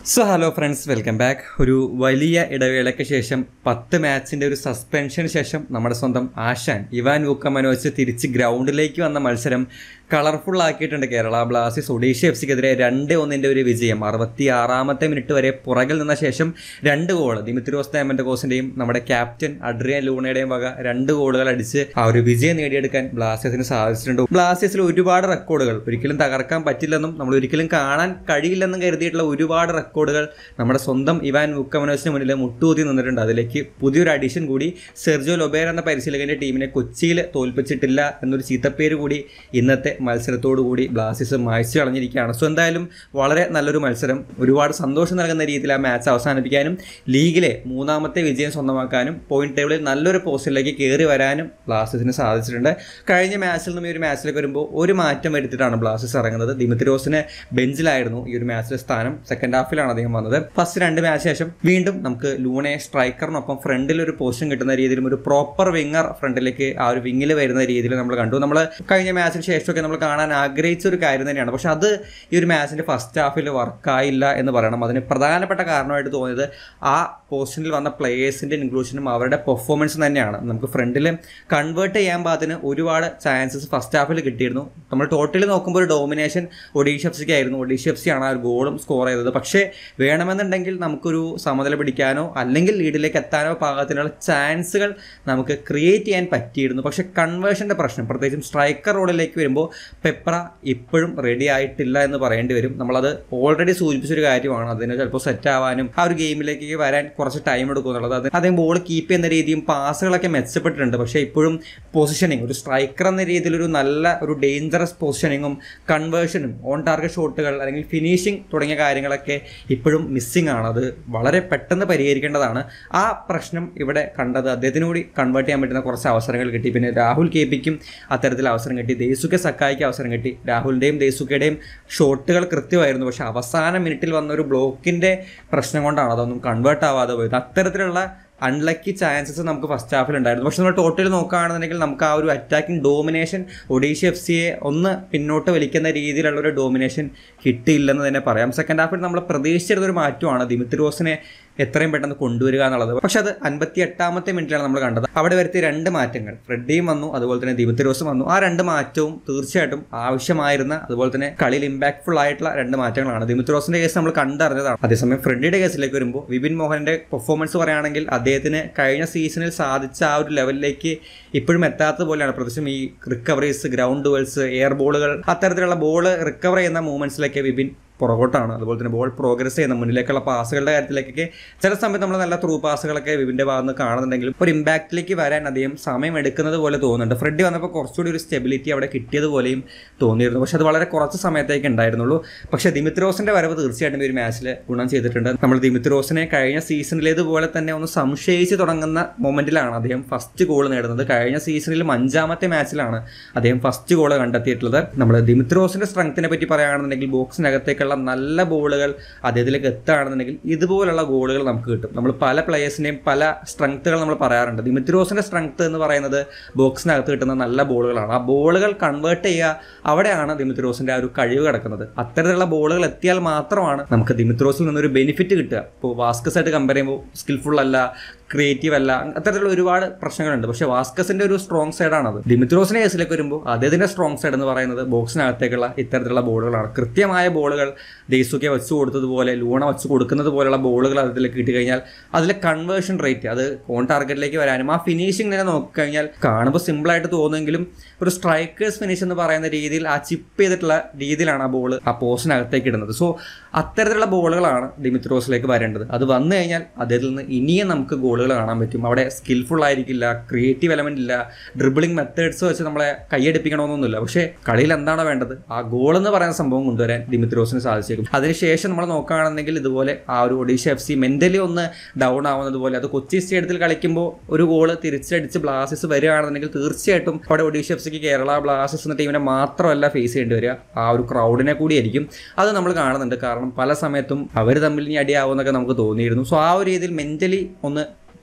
so hello friends welcome back ഒരു വലിയ ഇടവേളയ്ക്ക് ശേഷം പത്ത് മാച്ചിന്റെ ഒരു സസ്പെൻഷന് ശേഷം നമ്മുടെ സ്വന്തം ആശാൻ ഇവാൻ വൂക്ക മനോജ് തിരിച്ച് ഗ്രൗണ്ടിലേക്ക് വന്ന മത്സരം കളർഫുൾ ആക്കിയിട്ടുണ്ട് കേരള ബ്ലാസ്റ്റേഴ്സ് ഒഡീഷ എഫ് സിക്കെതിരെ രണ്ട് ഒന്നിന്റെ ഒരു വിജയം അറുപത്തി ആറാമത്തെ മിനിറ്റ് വരെ പുറകിൽ നിന്ന ശേഷം രണ്ട് ഗോൾ ദിമിത്രിയോസ് ഡയമന്റെ കോസിന്റെയും നമ്മുടെ ക്യാപ്റ്റൻ അഡ്രിയൻ ലൂണയുടെയും വക രണ്ട് ഗോളുകൾ അടിച്ച് ആ ഒരു വിജയം നേടിയെടുക്കാൻ ബ്ലാസ്റ്റേഴ്സിന് സാധിച്ചിട്ടുണ്ട് ബ്ലാസ്റ്റേഴ്സിൽ ഒരുപാട് റെക്കോർഡുകൾ ഒരിക്കലും തകർക്കാൻ പറ്റില്ലെന്നും നമ്മൾ ഒരിക്കലും കാണാൻ കഴിയില്ലെന്നും കരുതിയിട്ടുള്ള ഒരുപാട് റെക്കോർഡുകൾ നമ്മുടെ സ്വന്തം ഇവാൻ മുക്കമനോസിന് മുന്നിൽ മുട്ടുകൂത്തി നിന്നിട്ടുണ്ട് അതിലേക്ക് പുതിയൊരു അഡീഷൻ കൂടി സെർജോ ലൊബേർ എന്ന പരിശീലകന്റെ ടീമിനെ കൊച്ചിയിൽ തോൽപ്പിച്ചിട്ടില്ല എന്നൊരു ചീത്തപ്പേര് കൂടി ഇന്നത്തെ മത്സരത്തോടു കൂടി ബ്ലാസ്റ്റേഴ്സ് മായ്ച്ചു കളഞ്ഞിരിക്കുകയാണ് സോ എന്തായാലും വളരെ നല്ലൊരു മത്സരം ഒരുപാട് സന്തോഷം നൽകുന്ന രീതിയിൽ ആ മാച്ച് അവസാനിപ്പിക്കാനും ലീഗിലെ മൂന്നാമത്തെ വിജയം സ്വന്തമാക്കാനും പോയിന്റ് ടേബിളിൽ നല്ലൊരു പോസ്റ്റിലേക്ക് കയറി വരാനും ബ്ലാസ്റ്റേഴ്സിന് സാധിച്ചിട്ടുണ്ട് കഴിഞ്ഞ മാച്ചിൽ നിന്നും ഈ ഒരു മാച്ചിലേക്ക് വരുമ്പോൾ ഒരു മാറ്റം വരുത്തിയിട്ടാണ് ബ്ലാസ്റ്റേഴ്സ് ഇറങ്ങുന്നത് ദിമിത്രിയോസിന് ബെഞ്ചിലായിരുന്നു ഈ ഒരു മാച്ചിലെ സ്ഥാനം സെക്കൻഡ് ഹാഫിലാണ് അദ്ദേഹം വന്നത് ഫസ്റ്റ് രണ്ട് മാച്ച് ശേഷം വീണ്ടും നമുക്ക് ലൂണെ സ്ട്രൈക്കറിനൊപ്പം ഫ്രണ്ടിൽ ഒരു പൊസിഷൻ കിട്ടുന്ന രീതിയിലും ഒരു പ്രോപ്പർ വിങ്ങർ ഫ്രണ്ടിലേക്ക് ആ ഒരു വിങ്ങിൽ വരുന്ന രീതിയിൽ നമ്മൾ കണ്ടു നമ്മൾ കഴിഞ്ഞ മാച്ചിന് ശേഷമൊക്കെ നമ്മൾ കാണാൻ ആഗ്രഹിച്ച ഒരു കാര്യം തന്നെയാണ് പക്ഷെ അത് ഈ ഒരു മാച്ചിന്റെ ഫസ്റ്റ് ഹാഫിൽ വർക്കായില്ല എന്ന് പറയണം അതിന് പ്രധാനപ്പെട്ട കാരണമായിട്ട് തോന്നിയത് ആ പൊസിഷനിൽ വന്ന പ്ലേയേഴ്സിന്റെ ഇൻക്ലൂഷനും അവരുടെ പെർഫോമൻസും തന്നെയാണ് നമുക്ക് ഫ്രണ്ടിൽ കൺവേർട്ട് ചെയ്യാൻ പാകത്തിന് ഒരുപാട് ചാൻസസ് ഫസ്റ്റ് ഹാഫിൽ കിട്ടിയിരുന്നു നമ്മൾ ടോട്ടലി നോക്കുമ്പോൾ ഒരു ഡോമിനേഷൻ ഒഡീഷ എഫ് സിക്ക് ആയിരുന്നു ഒഡീഷ എഫ് സി ആണ് ആ ഒരു ഗോളും സ്കോർ ചെയ്തത് പക്ഷേ വേണമെന്നുണ്ടെങ്കിൽ നമുക്കൊരു സമനില പിടിക്കാനോ അല്ലെങ്കിൽ ലീഡിലേക്ക് എത്താനോ പാകത്തിനുള്ള ചാൻസുകൾ നമുക്ക് ക്രിയേറ്റ് ചെയ്യാൻ പറ്റിയിരുന്നു പക്ഷേ കൺവേർഷൻ്റെ പ്രശ്നം പ്രത്യേകിച്ചും സ്ട്രൈക്കർ റോളിലേക്ക് വരുമ്പോൾ പെപ്ര ഇപ്പോഴും റെഡി ആയിട്ടില്ല എന്ന് പറയേണ്ടി വരും നമ്മളത് ഓൾറെഡി സൂചിപ്പിച്ചൊരു കാര്യമാണ് അതിന് ചിലപ്പോൾ സെറ്റ് ആവാനും ആ ഒരു ഗെയിമിലേക്ക് വരാൻ കുറച്ച് ടൈം എടുക്കും എന്നുള്ളത് അത് അദ്ദേഹം ബോൾ കീപ്പ് ചെയ്യുന്ന രീതിയും പാസുകളൊക്കെ മെച്ചപ്പെട്ടിട്ടുണ്ട് പക്ഷേ ഇപ്പോഴും പൊസിഷനിങ് ഒരു സ്ട്രൈക്കർ എന്ന രീതിയിൽ ഒരു നല്ല ഒരു ഡേഞ്ചറസ് പൊസിഷനിങ്ങും കൺവേർഷനും ഓൺ ടാർഗറ്റ് ഷോട്ടുകൾ അല്ലെങ്കിൽ ഫിനിഷിംഗ് തുടങ്ങിയ കാര്യങ്ങളൊക്കെ ഇപ്പോഴും മിസ്സിംഗ് ആണ് അത് വളരെ പെട്ടെന്ന് പരിഹരിക്കേണ്ടതാണ് ആ പ്രശ്നം ഇവിടെ കണ്ടത് അദ്ദേഹത്തിന് കൂടി കൺവേർട്ട് ചെയ്യാൻ പറ്റുന്ന കുറച്ച് അവസരങ്ങൾ കിട്ടി പിന്നെ രാഹുൽ കെ പിക്കും അത്തരത്തിൽ അവസരം കിട്ടി ദേസുക്കെ സക്കായിക്ക് അവസരം കിട്ടി രാഹുലിൻ്റെയും ദേസുക്കയുടെയും ഷോട്ടുകൾ കൃത്യമായിരുന്നു പക്ഷേ അവസാന മിനിറ്റിൽ വന്ന ഒരു ബ്ലോക്കിൻ്റെ പ്രശ്നം കൊണ്ടാണ് അതൊന്നും കൺവേർട്ട് ആവാതെ പോയത് അത്തരത്തിലുള്ള അൺലക്കി ചാൻസസ് നമുക്ക് ഫസ്റ്റ് ഹാഫിൽ ഉണ്ടായിരുന്നു പക്ഷെ നമ്മൾ ടോട്ടൽ നോക്കുകയാണെന്നുണ്ടെങ്കിൽ നമുക്ക് ആ ഒരു അറ്റാക്കിംഗ് ഡോമിനേഷൻ ഒഡീഷ എഫ് സിയെ ഒന്ന് പിന്നോട്ട് വലിക്കുന്ന രീതിയിലുള്ള ഒരു ഡോമിനേഷൻ കിട്ടിയില്ലെന്ന് തന്നെ പറയാം സെക്കൻഡ് ഹാഫിൽ നമ്മൾ പ്രതീക്ഷിച്ചിരുന്ന ഒരു മാറ്റമാണ് ദിമിത്രോസിനെ എത്രയും പെട്ടെന്ന് കൊണ്ടുവരിക എന്നുള്ളത് പക്ഷെ അത് അൻപത്തി എട്ടാമത്തെ മിനിറ്റിലാണ് നമ്മൾ കണ്ടത് അവിടെ വരുത്തിയ രണ്ട് മാറ്റങ്ങൾ ഫ്രെഡിയും വന്നു അതുപോലെ തന്നെ ദിമിത്രോസും വന്നു ആ രണ്ട് മാറ്റവും തീർച്ചയായിട്ടും ആവശ്യമായിരുന്ന അതുപോലെ തന്നെ കളിയിൽ ഇമ്പാക്ട്ഫുൾ ആയിട്ടുള്ള രണ്ട് മാറ്റങ്ങളാണ് ദിമിത്രോസിന്റെ കേസ് നമ്മൾ കണ്ടറിഞ്ഞതാണ് അതേസമയം ഫ്രെഡിയുടെ കേസിലേക്ക് വരുമ്പോൾ വിപിൻ മോഹന്റെ പെർഫോമൻസ് പറയുകയാണെങ്കിൽ അദ്ദേഹത്തിന് കഴിഞ്ഞ സീസണിൽ സാധിച്ച ആ ഒരു ലെവലിലേക്ക് ഇപ്പോഴും എത്താത്തത് പോലെയാണ് പ്രത്യേകിച്ചും ഈ റിക്കവറീസ് ഗ്രൗണ്ട് ഡുവൽസ് എയർ ബോളുകൾ അത്തരത്തിലുള്ള ബോൾ റിക്കവർ ചെയ്യുന്ന മൂവ്മെന്റ്സിലേക്ക് വിപിൻ പുറകോട്ടാണ് അതുപോലെ തന്നെ ബോൾ പ്രോഗ്രസ് ചെയ്യുന്ന മുന്നിലേക്കുള്ള പാസുകളുടെ കാര്യത്തിലേക്കൊക്കെ ചില സമയത്ത് നമ്മൾ നല്ല ത്രൂ പാസുകളൊക്കെ വിവിൻ്റെ ഭാഗത്ത് നിന്ന് കാണുന്നുണ്ടെങ്കിലും ഒരു ഇമ്പാക്റ്റിലേക്ക് വരാൻ അധികം സമയം എടുക്കുന്നത് പോലെ തോന്നുന്നുണ്ട് ഫ്രെഡ് വന്നപ്പോൾ കുറച്ചുകൂടി ഒരു സ്റ്റെബിലിറ്റി അവിടെ കിട്ടിയതുപോലെയും തോന്നിയിരുന്നു പക്ഷെ അത് വളരെ കുറച്ച് സമയത്തേക്ക് ഉണ്ടായിരുന്നുള്ളൂ പക്ഷേ ദിമിത്രോസിന്റെ വരവ് തീർച്ചയായിട്ടും ഈ ഒരു മാച്ചിൽ ഗുണം ചെയ്തിട്ടുണ്ട് നമ്മൾ ദിമിത്രോസിനെ കഴിഞ്ഞ സീസണിലേതുപോലെ തന്നെ ഒന്ന് സംശയിച്ച് തുടങ്ങുന്ന മൊമെന്റിലാണ് അദ്ദേഹം ഫസ്റ്റ് ഗോൾ നേടുന്നത് കഴിഞ്ഞ സീസണിലും അഞ്ചാമത്തെ മാച്ചിലാണ് അദ്ദേഹം ഫസ്റ്റ് ഗോൾ കണ്ടെത്തിയിട്ടുള്ളത് നമ്മൾ ദിമിത്രോസിന്റെ സ്ട്രെങ്ത്തിനെ പറ്റി പറയുകയാണെന്നുണ്ടെങ്കിൽ ബോക്സിനകത്തേക്കുള്ള നല്ല ബോളുകൾ അദ്ദേഹത്തിലേക്ക് എത്തുകയാണെന്നുണ്ടെങ്കിൽ ഇതുപോലുള്ള ഗോളുകൾ നമുക്ക് കിട്ടും നമ്മൾ പല പ്ലേയേഴ്സിനെയും പല സ്ട്രെങ്ത്തുകൾ നമ്മൾ പറയാറുണ്ട് ദിമിത്രോസിന്റെ സ്ട്രെങ്ത് എന്ന് പറയുന്നത് ബോക്സിനകത്ത് കിട്ടുന്ന നല്ല ബോളുകളാണ് ആ ബോളുകൾ കൺവേർട്ട് ചെയ്യുക അവിടെയാണ് ദിമിത്രോസിന്റെ ആ ഒരു കഴിവ് കിടക്കുന്നത് അത്തരത്തിലുള്ള ബോളുകൾ എത്തിയാൽ മാത്രമാണ് നമുക്ക് ദിമിത്രോസിൽ നിന്നൊരു ബെനിഫിറ്റ് കിട്ടുക ഇപ്പോൾ വാസ്കസ് ആയിട്ട് കമ്പയർ ചെയ്യുമ്പോൾ സ്കിൽഫുൾ അല്ല ക്രിയേറ്റീവ് അല്ല അത്തരത്തിലുള്ള ഒരുപാട് പ്രശ്നങ്ങളുണ്ട് പക്ഷേ വാസ്കസിന്റെ ഒരു സ്ട്രോങ് സൈഡാണത് ദിമിത്രോസിന്റെ കേസിലേക്ക് വരുമ്പോൾ അദ്ദേഹത്തിന്റെ സ്ട്രോങ് സൈഡ് എന്ന് പറയുന്നത് ബോക്സിനകത്തേക്കുള്ള ഇത്തരത്തിലുള്ള ബോളുകളാണ് കൃത്യമായ ബോളുകൾ ദേസുക്കെ വെച്ച് കൊടുത്തതുപോലെ ലൂണ വെച്ച് കൊടുക്കുന്നത് പോലെയുള്ള ബോളുകൾ അതിലേക്ക് കിട്ടിക്കഴിഞ്ഞാൽ അതിലെ കൺവേർഷൻ റേറ്റ് അത് ഓൺ ടാർഗറ്റിലേക്ക് വരാനും ആ ഫിനിഷിംഗ് തന്നെ നോക്കിക്കഴിഞ്ഞാൽ കാണുമ്പോൾ സിമ്പിളായിട്ട് തോന്നുമെങ്കിലും ഒരു സ്ട്രൈക്കേഴ്സ് ഫിനിഷ് എന്ന് പറയുന്ന രീതിയിൽ ആ ചിപ്പ് ചെയ്തിട്ടുള്ള രീതിയിലാണ് ആ ബോൾ ആ പോസ്റ്റിനകത്തേക്ക് ഇടുന്നത് സോ അത്തരത്തിലുള്ള ബോളുകളാണ് ഡിമിത്രോസിലേക്ക് വരേണ്ടത് അത് വന്നു കഴിഞ്ഞാൽ അദ്ദേഹത്തിൽ നിന്ന് ഇനിയും നമുക്ക് ഗോളുകൾ കാണാൻ പറ്റും അവിടെ സ്കിൽഫുൾ ആയിരിക്കില്ല ക്രിയേറ്റീവ് എലമെന്റ് ഇല്ല ഡ്രിബിളിംഗ് മെത്തേഡ്സ് വെച്ച് നമ്മളെ കൈയടിപ്പിക്കണമെന്നൊന്നുമില്ല പക്ഷേ കളിയിൽ എന്താണ് വേണ്ടത് ആ ഗോൾ എന്ന് പറയുന്ന സംഭവം കൊണ്ടുവരാൻ ഡിമിത്രോസിന് സാധിച്ചേക്കും അതിനുശേഷം നമ്മൾ നോക്കുകയാണെന്നുണ്ടെങ്കിൽ ഇതുപോലെ ആ ഒരു ഒഡീഷ എഫ് സി മെന്റലി ഒന്ന് ഡൗൺ ആവുന്നത് പോലെ അത് കൊച്ചി സ്റ്റേഡിയത്തിൽ കളിക്കുമ്പോൾ ഒരു ഗോള് തിരിച്ചടിച്ച് ബ്ലാസ്റ്റേഴ്സ് വരികയാണെന്നുണ്ടെങ്കിൽ തീർച്ചയായിട്ടും അവിടെ ഒഡീഷ എഫ് സിക്ക് കേരള ബ്ലാസ്റ്റേഴ്സ് എന്ന ടീമിനെ മാത്രമല്ല ഫേസ് ചെയ്യേണ്ടി വരിക ആ ഒരു ക്രൗഡിനെ കൂടിയായിരിക്കും അത് നമ്മൾ കാണുന്നുണ്ട് കാരണം പല സമയത്തും അവർ തമ്മിൽ ഇനി അടിയാവുമെന്നൊക്കെ നമുക്ക് തോന്നിയിരുന്നു സോ ആ ഒരു രീതിയിൽ മെന്റലി ഒന്ന്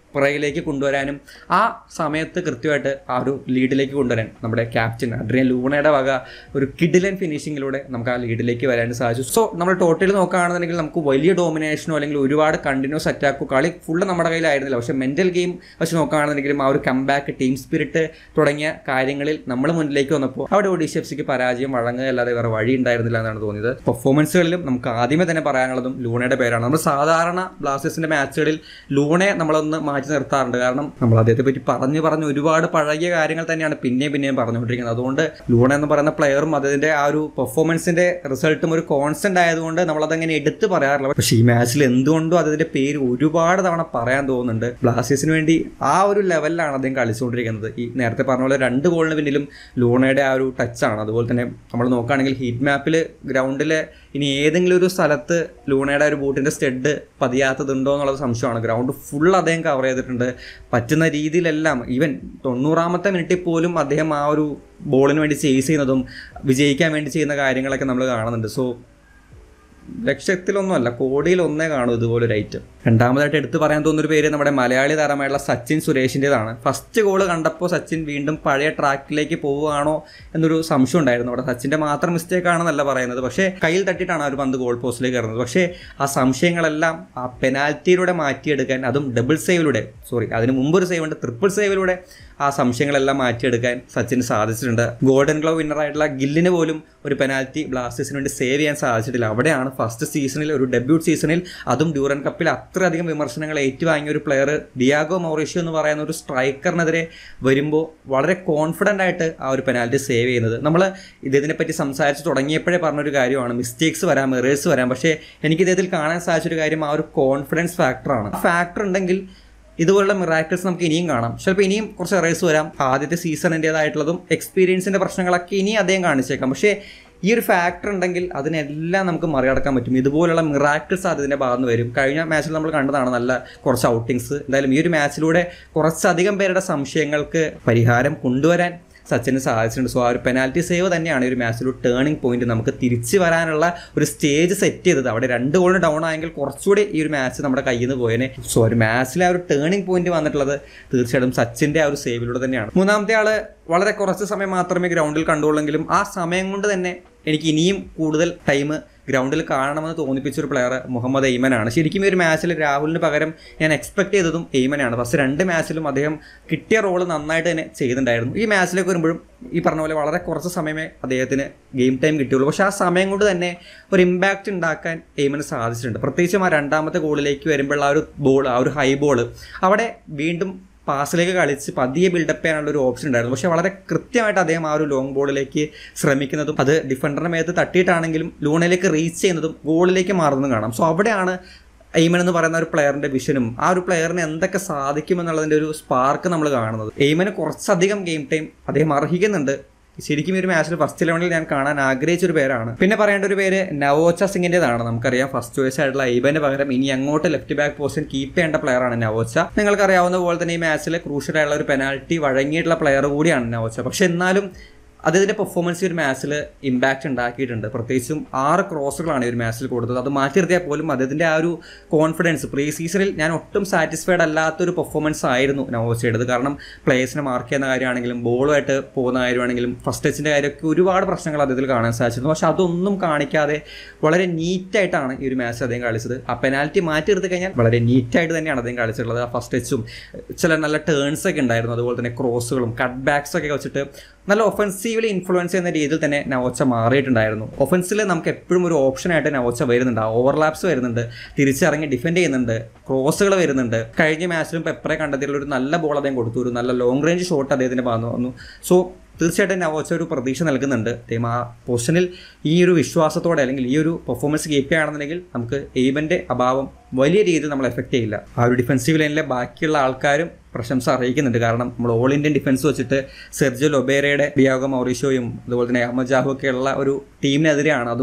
പുറകിലേക്ക് കൊണ്ടുവരാനും ആ സമയത്ത് കൃത്യമായിട്ട് ആ ഒരു ലീഡിലേക്ക് കൊണ്ടുവരാൻ നമ്മുടെ ക്യാപ്റ്റൻ അഡ്രിയൻ ലൂണയുടെ വക ഒരു കിഡിലൻ ഫിനിഷിങ്ങിലൂടെ നമുക്ക് ആ ലീഡിലേക്ക് വരാൻ സാധിച്ചു സോ നമ്മൾ ടോട്ടൽ നോക്കുകയാണെന്നുണ്ടെങ്കിൽ നമുക്ക് വലിയ ഡോമിനേഷനോ അല്ലെങ്കിൽ ഒരുപാട് കണ്ടിന്യൂസ് അറ്റാക്കോ കളി ഫുള്ള് നമ്മുടെ കയ്യിലായിരുന്നില്ല പക്ഷേ മെൻ്റൽ ഗെയിം വെച്ച് നോക്കുകയാണെന്നുണ്ടെങ്കിലും ആ ഒരു കംബാക്ക് ടീം സ്പിരിറ്റ് തുടങ്ങിയ കാര്യങ്ങളിൽ നമ്മൾ മുന്നിലേക്ക് വന്നപ്പോൾ അവിടെ ഒഡീഷ എഫ് സിക്ക് പരാജയം വഴങ്ങുക അല്ലാതെ വേറെ വഴി ഉണ്ടായിരുന്നില്ല എന്നാണ് തോന്നിയത് പെർഫോമൻസുകളിലും നമുക്ക് ആദ്യമേ തന്നെ പറയാനുള്ളതും ലൂണയുടെ പേരാണ് നമ്മൾ സാധാരണ ബ്ലാസ്റ്റേഴ്സിന്റെ മാച്ചുകളിൽ ലൂണയെ നമ്മളൊന്ന് മാറ്റി നിർത്താറുണ്ട് കാരണം നമ്മൾ അദ്ദേഹത്തെ പറ്റി പറഞ്ഞു പറഞ്ഞ് ഒരുപാട് പഴകിയ കാര്യങ്ങൾ തന്നെയാണ് പിന്നെയും പിന്നെയും പറഞ്ഞുകൊണ്ടിരിക്കുന്നത് അതുകൊണ്ട് ലൂണ എന്ന് പറയുന്ന പ്ലെയറും അതിന്റെ ആ ഒരു പെർഫോമൻസിന്റെ റിസൾട്ടും ഒരു കോൺസ്റ്റന്റ് ആയതുകൊണ്ട് നമ്മളതങ്ങനെ എടുത്ത് പറയാറില്ല പക്ഷേ ഈ മാച്ചിൽ എന്തുകൊണ്ടും അതിന്റെ പേര് ഒരുപാട് തവണ പറയാൻ തോന്നുന്നുണ്ട് ബ്ലാസ്റ്റേഴ്സിന് വേണ്ടി ആ ഒരു ലെവലിലാണ് അദ്ദേഹം കളിച്ചുകൊണ്ടിരിക്കുന്നത് ഈ നേരത്തെ പറഞ്ഞ പോലെ രണ്ട് ഗോളിന് പിന്നിലും ലൂണയുടെ ആ ഒരു ടച്ചാണ് അതുപോലെ തന്നെ നമ്മൾ നോക്കുകയാണെങ്കിൽ ഹീറ്റ് മാപ്പിൽ ഗ്രൗണ്ടിലെ ഇനി ഏതെങ്കിലും ഒരു സ്ഥലത്ത് ലൂണയുടെ ഒരു ബൂട്ടിന്റെ സ്റ്റെഡ് പതിയാത്തതുണ്ടോ എന്നുള്ളത് സംശയമാണ് ഗ്രൗണ്ട് ഫുൾ അദ്ദേഹം കവർ ചെയ്തിട്ടുണ്ട് പറ്റുന്ന രീതിയിലെല്ലാം ഈവൻ തൊണ്ണൂറാമത്തെ മിനിറ്റിൽ പോലും അദ്ദേഹം ആ ഒരു ബോളിന് വേണ്ടി ചേസ് ചെയ്യുന്നതും വിജയിക്കാൻ വേണ്ടി ചെയ്യുന്ന കാര്യങ്ങളൊക്കെ നമ്മൾ കാണുന്നുണ്ട് സോ ലക്ഷത്തിലൊന്നുമല്ല കോടിയിൽ ഒന്നേ കാണൂ ഇതുപോലൊരു ഐറ്റം രണ്ടാമതായിട്ട് എടുത്തു പറയാൻ തോന്നുന്ന ഒരു പേര് നമ്മുടെ മലയാളി താരമായിട്ടുള്ള സച്ചിൻ സുരേഷിൻ്റെതാണ് ഫസ്റ്റ് ഗോൾ കണ്ടപ്പോൾ സച്ചിൻ വീണ്ടും പഴയ ട്രാക്കിലേക്ക് പോവുകയാണോ എന്നൊരു സംശയം ഉണ്ടായിരുന്നു അവിടെ സച്ചിൻ്റെ മാത്രം മിസ്റ്റേക്ക് ആണെന്നല്ല പറയുന്നത് പക്ഷേ കയ്യിൽ തട്ടിയിട്ടാണ് ആ ഒരു പന്ത് ഗോൾ പോസ്റ്റിലേക്ക് കയറുന്നത് പക്ഷേ ആ സംശയങ്ങളെല്ലാം ആ പെനാൽറ്റിയിലൂടെ മാറ്റിയെടുക്കാൻ അതും ഡബിൾ സേവിലൂടെ സോറി അതിന് മുമ്പ് ഒരു സേവ് ഉണ്ട് ട്രിപ്പിൾ സേവിലൂടെ ആ സംശയങ്ങളെല്ലാം മാറ്റിയെടുക്കാൻ സച്ചിന് സാധിച്ചിട്ടുണ്ട് ഗോൾഡൻ ഗ്ലോ വിന്നറായിട്ടുള്ള ഗില്ലിന് പോലും ഒരു പെനാൽറ്റി ബ്ലാസ്റ്റേഴ്സിന് വേണ്ടി സേവ് ചെയ്യാൻ സാധിച്ചിട്ടില്ല അവിടെയാണ് ഫസ്റ്റ് സീസണിൽ ഒരു ഡെബ്യൂട്ട് സീസണിൽ അതും ഡ്യൂറൻ കപ്പിൽ അത്രയധികം വിമർശനങ്ങൾ ഏറ്റുവാങ്ങിയ ഒരു പ്ലെയർ ഡിയാഗോ മൗറീഷ്യോ എന്ന് പറയുന്ന ഒരു സ്ട്രൈക്കറിനെതിരെ വരുമ്പോൾ വളരെ കോൺഫിഡൻ്റ് ആയിട്ട് ആ ഒരു പെനാൽറ്റി സേവ് ചെയ്യുന്നത് നമ്മൾ ഇദ്ദേഹത്തിനെ പറ്റി സംസാരിച്ച് തുടങ്ങിയപ്പോഴേ പറഞ്ഞൊരു കാര്യമാണ് മിസ്റ്റേക്സ് വരാം എറേഴ്സ് വരാം പക്ഷേ എനിക്ക് ഇദ്ദേഹത്തിൽ കാണാൻ സാധിച്ചൊരു കാര്യം ആ ഒരു കോൺഫിഡൻസ് ഫാക്ടറാണ് ആ ഫാക്ടർ ഉണ്ടെങ്കിൽ ഇതുപോലുള്ള മിറാക്കിൾസ് നമുക്ക് ഇനിയും കാണാം ചിലപ്പോൾ ഇനിയും കുറച്ച് റേസ് വരാം ആദ്യത്തെ സീസണിൻ്റെതായിട്ടുള്ളതും എക്സ്പീരിയൻസിൻ്റെ പ്രശ്നങ്ങളൊക്കെ ഇനിയും അദ്ദേഹം കാണിച്ചേക്കാം പക്ഷേ ഈ ഒരു ഫാക്ടർ ഉണ്ടെങ്കിൽ അതിനെല്ലാം നമുക്ക് മറികടക്കാൻ പറ്റും ഇതുപോലുള്ള മിറാക്കിൾസ് അതിൻ്റെ ഭാഗത്ത് വരും കഴിഞ്ഞ മാച്ചിൽ നമ്മൾ കണ്ടതാണ് നല്ല കുറച്ച് ഔട്ടിങ്സ് എന്തായാലും ഈ ഒരു മാച്ചിലൂടെ കുറച്ചധികം പേരുടെ സംശയങ്ങൾക്ക് പരിഹാരം കൊണ്ടുവരാൻ സച്ചിന് സാധിച്ചിട്ടുണ്ട് സോ ആ ഒരു പെനാൽറ്റി സേവ് തന്നെയാണ് ഈ ഒരു മാച്ചിൽ ഒരു ടേണിംഗ് പോയിന്റ് നമുക്ക് തിരിച്ചു വരാനുള്ള ഒരു സ്റ്റേജ് സെറ്റ് ചെയ്തത് അവിടെ രണ്ട് ഗോളിന് ഡൗൺ ആയെങ്കിൽ കുറച്ചുകൂടി ഈ ഒരു മാച്ച് നമ്മുടെ കയ്യിൽ നിന്ന് പോയേനെ സോ ഒരു മാച്ചിലെ ആ ഒരു ടേണിംഗ് പോയിന്റ് വന്നിട്ടുള്ളത് തീർച്ചയായിട്ടും സച്ചിന്റെ ആ ഒരു സേവിലൂടെ തന്നെയാണ് മൂന്നാമത്തെ ആള് വളരെ കുറച്ച് സമയം മാത്രമേ ഗ്രൗണ്ടിൽ കണ്ടുള്ളെങ്കിലും ആ സമയം കൊണ്ട് തന്നെ എനിക്ക് ഇനിയും കൂടുതൽ ടൈം ഗ്രൗണ്ടിൽ കാണണമെന്ന് തോന്നിപ്പിച്ച ഒരു പ്ലെയർ മുഹമ്മദ് എയ്മനാണ് ശരിക്കും ഈ ഒരു മാച്ചിൽ രാഹുലിന് പകരം ഞാൻ എക്സ്പെക്ട് ചെയ്തതും എയ്മനാണ് ഫസ്റ്റ് രണ്ട് മാച്ചിലും അദ്ദേഹം കിട്ടിയ റോള് നന്നായിട്ട് തന്നെ ചെയ്തിട്ടുണ്ടായിരുന്നു ഈ മാച്ചിലേക്ക് വരുമ്പോഴും ഈ പറഞ്ഞ പോലെ വളരെ കുറച്ച് സമയമേ അദ്ദേഹത്തിന് ഗെയിം ടൈം കിട്ടിയുള്ളൂ പക്ഷേ ആ സമയം കൊണ്ട് തന്നെ ഒരു ഇമ്പാക്റ്റ് ഉണ്ടാക്കാൻ എയ്മന് സാധിച്ചിട്ടുണ്ട് പ്രത്യേകിച്ചും ആ രണ്ടാമത്തെ ഗോളിലേക്ക് വരുമ്പോൾ ആ ഒരു ബോൾ ആ ഒരു ഹൈ ബോൾ അവിടെ വീണ്ടും പാസിലേക്ക് കളിച്ച് പതിയെ ബിൽഡപ്പ് ചെയ്യാനുള്ള ഒരു ഓപ്ഷൻ ഉണ്ടായിരുന്നു പക്ഷേ വളരെ കൃത്യമായിട്ട് അദ്ദേഹം ആ ഒരു ലോങ് ബോളിലേക്ക് ശ്രമിക്കുന്നതും അത് ഡിഫൻഡറിന്റെ മേത്ത് തട്ടിയിട്ടാണെങ്കിലും ലൂണിലേക്ക് റീച്ച് ചെയ്യുന്നതും ഗോളിലേക്ക് മാറുന്നതും കാണാം സോ അവിടെയാണ് എയ്മൻ എന്ന് പറയുന്ന ഒരു പ്ലെയറിന്റെ വിഷനും ആ ഒരു പ്ലെയറിന് എന്തൊക്കെ സാധിക്കുമെന്നുള്ളതിന്റെ ഒരു സ്പാർക്ക് നമ്മൾ കാണുന്നത് എയ്മന് കുറച്ചധികം ഗെയിം ടൈം അദ്ദേഹം അർഹിക്കുന്നുണ്ട് ശരിക്കും ഈ ഒരു മാച്ചിൽ ഫസ്റ്റ് ഇലവനിൽ ഞാൻ കാണാൻ ആഗ്രഹിച്ച ഒരു പേരാണ് പിന്നെ പറയേണ്ട ഒരു പേര് നവോച്ച സിംഗിൻ്റെതാണ് നമുക്കറിയാം ഫസ്റ്റ് ചോയ്സ് ആയിട്ടുള്ള ഐബന്റെ പകരം ഇനി അങ്ങോട്ട് ലെഫ്റ്റ് ബാക്ക് പൊസിഷൻ കീപ്പ് ചെയ്യേണ്ട പ്ലെയറാണ് നവോച്ച നിങ്ങൾക്ക് അറിയാവുന്ന പോലെ തന്നെ ഈ മാച്ചിൽ ക്രൂഷ്യൽ ആയിട്ടുള്ള ഒരു പെനാൽറ്റി വഴങ്ങിയിട്ടുള്ള പ്ലെയർ കൂടിയാണ് നവോച്ച പക്ഷെ എന്നാലും അദ്ദേഹത്തിന്റെ പെർഫോമൻസ് ഈ ഒരു മാച്ചിൽ ഇമ്പാക്റ്റ് ഉണ്ടാക്കിയിട്ടുണ്ട് പ്രത്യേകിച്ചും ആറ് ക്രോസുകളാണ് ഈ ഒരു മാച്ചിൽ കൊടുത്തത് അത് മാറ്റി നിർത്തിയാൽ പോലും അദ്ദേഹത്തിന്റെ ആ ഒരു കോൺഫിഡൻസ് പ്രീ സീസണിൽ ഞാൻ ഒട്ടും സാറ്റിസ്ഫൈഡ് അല്ലാത്തൊരു പെർഫോമൻസ് ആയിരുന്നു നവോച്ചയുടേത് കാരണം പ്ലേയേഴ്സിനെ മാർക്ക് ചെയ്യുന്ന കാര്യമാണെങ്കിലും ബോളുമായിട്ട് പോകുന്ന കാര്യമാണെങ്കിലും ഫസ്റ്റ് ടച്ചിന്റെ കാര്യമൊക്കെ ഒരുപാട് പ്രശ്നങ്ങൾ അദ്ദേഹത്തിൽ കാണാൻ സാധിച്ചിരുന്നു പക്ഷെ അതൊന്നും കാണിക്കാതെ വളരെ നീറ്റായിട്ടാണ് ഈ ഒരു മാച്ച് അദ്ദേഹം കളിച്ചത് ആ പെനാൽറ്റി മാറ്റി എടുത്തു കഴിഞ്ഞാൽ വളരെ നീറ്റായിട്ട് തന്നെയാണ് അദ്ദേഹം കളിച്ചിട്ടുള്ളത് ആ ഫസ്റ്റ് ടച്ചും ചില നല്ല ടേൺസ് ഒക്കെ ഉണ്ടായിരുന്നു അതുപോലെ തന്നെ ക്രോസുകളും കട്ട് ബാക്സ് ഒക്കെ വെച്ചിട്ട് നല്ല ഒഫൻസീവ്ലി ഇൻഫ്ലുവൻസ് ചെയ്യുന്ന രീതിയിൽ തന്നെ നവോച്ച മാറിയിട്ടുണ്ടായിരുന്നു ഒഫൻസിൽ നമുക്ക് എപ്പോഴും ഒരു ഓപ്ഷനായിട്ട് നവോച്ച വരുന്നുണ്ട് ഓവർലാപ്സ് വരുന്നുണ്ട് തിരിച്ചിറങ്ങി ഡിഫെൻഡ് ചെയ്യുന്നുണ്ട് ക്രോസുകൾ വരുന്നുണ്ട് കഴിഞ്ഞ മാച്ചിലും പെപ്പറെ കണ്ടതിലുള്ള ഒരു നല്ല ബോൾ അദ്ദേഹം കൊടുത്തു ഒരു നല്ല ലോങ് റേഞ്ച് ഷോട്ട് അദ്ദേഹത്തിന് വന്നു വന്നു സോ തീർച്ചയായിട്ടും നവോച്ച ഒരു പ്രതീക്ഷ നൽകുന്നുണ്ട് അദ്ദേഹം ആ പൊസിഷനിൽ ഈ ഒരു വിശ്വാസത്തോടെ അല്ലെങ്കിൽ ഈ ഒരു പെർഫോമൻസ് കീപ്പ് ചെയ്യുകയാണെന്നുണ്ടെങ്കിൽ നമുക്ക് എയ്മൻ്റെ അഭാവം വലിയ രീതിയിൽ നമ്മൾ എഫക്റ്റ് ചെയ്യില്ല ആ ഒരു ഡിഫൻസീവ് ലൈനിലെ ബാക്കിയുള്ള ആൾക്കാരും പ്രശംസ അറിയിക്കുന്നുണ്ട് കാരണം നമ്മൾ ഓൾ ഇന്ത്യൻ ഡിഫൻസ് വെച്ചിട്ട് സെർജോ ലൊബേരയുടെ ഡിയാഗോ മൗറീഷോയും അതുപോലെ തന്നെ അഹമ്മദ് ജാഹു ഒക്കെ ഉള്ള ഒരു ടീമിനെതിരെയാണ് അതും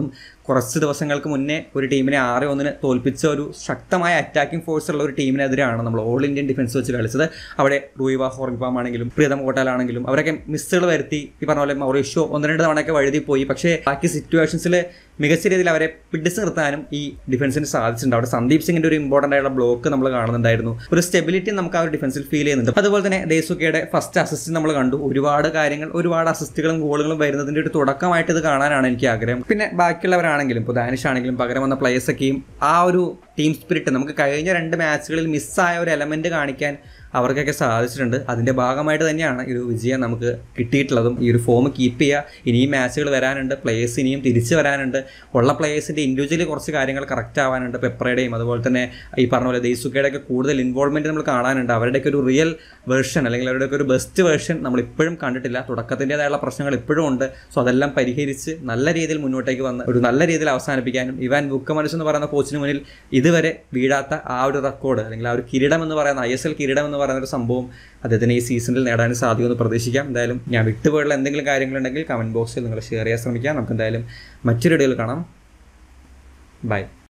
കുറച്ച് ദിവസങ്ങൾക്ക് മുന്നേ ഒരു ടീമിനെ ആറ് ഒന്നിന് തോൽപ്പിച്ച ഒരു ശക്തമായ അറ്റാക്കിംഗ് ഫോഴ്സ് ഉള്ള ഒരു ടീമിനെതിരെയാണ് നമ്മൾ ഓൾ ഇന്ത്യൻ ഡിഫൻസ് വെച്ച് കളിച്ചത് അവിടെ റൂയിവ ഹോർഗിപ്പാം ആണെങ്കിലും പ്രീതം കോട്ടാലാണെങ്കിലും അവരൊക്കെ മിസ്സുകൾ വരുത്തി ഈ പറഞ്ഞ പോലെ മൗറീഷ്യോ ഒന്ന് രണ്ട് തവണയൊക്കെ വഴുതി പോയി പക്ഷേ ബാക്കി സിറ്റുവേഷൻസിൽ മികച്ച രീതിയിൽ അവരെ പിടിച്ചു നിർത്താനും ഈ ഡിഫൻസിന് സാധിച്ചിട്ടുണ്ട് അവിടെ സന്ദീപ് സിംഗിന്റെ ഒരു ഇമ്പോർട്ടൻ്റ് ആയിട്ടുള്ള ബ്ലോക്ക് നമ്മൾ കാണുന്നുണ്ടായിരുന്നു ഒരു സ്റ്റെബിലിറ്റി നമുക്ക് ആ ഒരു ഡിഫൻസിൽ ഫീൽ ചെയ്യുന്നുണ്ട് അതുപോലെ തന്നെ ദേസുക്കയുടെ ഫസ്റ്റ് അസിസ്റ്റ് നമ്മൾ കണ്ടു ഒരുപാട് കാര്യങ്ങൾ ഒരുപാട് അസിസ്റ്റുകളും ഗോളുകളും വരുന്നതിന്റെ ഒരു തുടക്കമായിട്ട് ഇത് കാണാനാണ് എനിക്ക് ആഗ്രഹം പിന്നെ ബാക്കിയുള്ളവരാണെങ്കിലും ഇപ്പോൾ ദാനിഷ് ആണെങ്കിലും പകരം വന്ന പ്ലേയേഴ്സൊക്കെയും ആ ഒരു ടീം സ്പിരിറ്റ് നമുക്ക് കഴിഞ്ഞ രണ്ട് മാച്ചുകളിൽ മിസ്സായ ഒരു എലമെന്റ് കാണിക്കാൻ അവർക്കൊക്കെ സാധിച്ചിട്ടുണ്ട് അതിൻ്റെ ഭാഗമായിട്ട് തന്നെയാണ് ഈ ഒരു വിജയം നമുക്ക് കിട്ടിയിട്ടുള്ളതും ഈ ഒരു ഫോം കീപ്പ് ചെയ്യുക ഇനിയും മാച്ചുകൾ വരാനുണ്ട് പ്ലേയേഴ്സ് ഇനിയും തിരിച്ചു വരാനുണ്ട് ഉള്ള പ്ലേയേഴ്സിൻ്റെ ഇൻഡിവിജ്വലി കുറച്ച് കാര്യങ്ങൾ കറക്റ്റ് ആവാനുണ്ട് പെപ്പറയുടെയും അതുപോലെ തന്നെ ഈ പറഞ്ഞ പോലെ ദേസുക്കയുടെ ഒക്കെ കൂടുതൽ ഇൻവോൾവ്മെൻറ്റ് നമ്മൾ കാണാനുണ്ട് അവരുടെയൊക്കെ ഒരു റിയൽ വേർഷൻ അല്ലെങ്കിൽ അവരുടെയൊക്കെ ഒരു ബെസ്റ്റ് വേർഷൻ നമ്മൾ ഇപ്പോഴും കണ്ടിട്ടില്ല തുടക്കത്തിൻ്റെതായുള്ള പ്രശ്നങ്ങൾ ഇപ്പോഴും ഉണ്ട് സോ അതെല്ലാം പരിഹരിച്ച് നല്ല രീതിയിൽ മുന്നോട്ടേക്ക് വന്ന് ഒരു നല്ല രീതിയിൽ അവസാനിപ്പിക്കാനും ഇവാൻ ബുക്കമനസ് എന്ന് പറയുന്ന കോച്ചിന് മുന്നിൽ ഇതുവരെ വീഴാത്ത ആ ഒരു റെക്കോർഡ് അല്ലെങ്കിൽ ആ ഒരു കിരീടം എന്ന് പറയുന്ന ഐ എസ് എൽ കിരീടം എന്ന് പറയുന്ന ഒരു സംഭവം അദ്ദേഹത്തിന് ഈ സീസണിൽ നേടാൻ സാധിക്കുമെന്ന് പ്രതീക്ഷിക്കാം എന്തായാലും ഞാൻ വിട്ടുപോയുള്ള എന്തെങ്കിലും കാര്യങ്ങളുണ്ടെങ്കിൽ കമൻറ്റ് ബോക്സിൽ നിങ്ങൾ ഷെയർ ചെയ്യാൻ ശ്രമിക്കാം നമുക്ക് എന്തായാലും മറ്റൊരു വീഡിയോയിൽ കാണാം ബൈ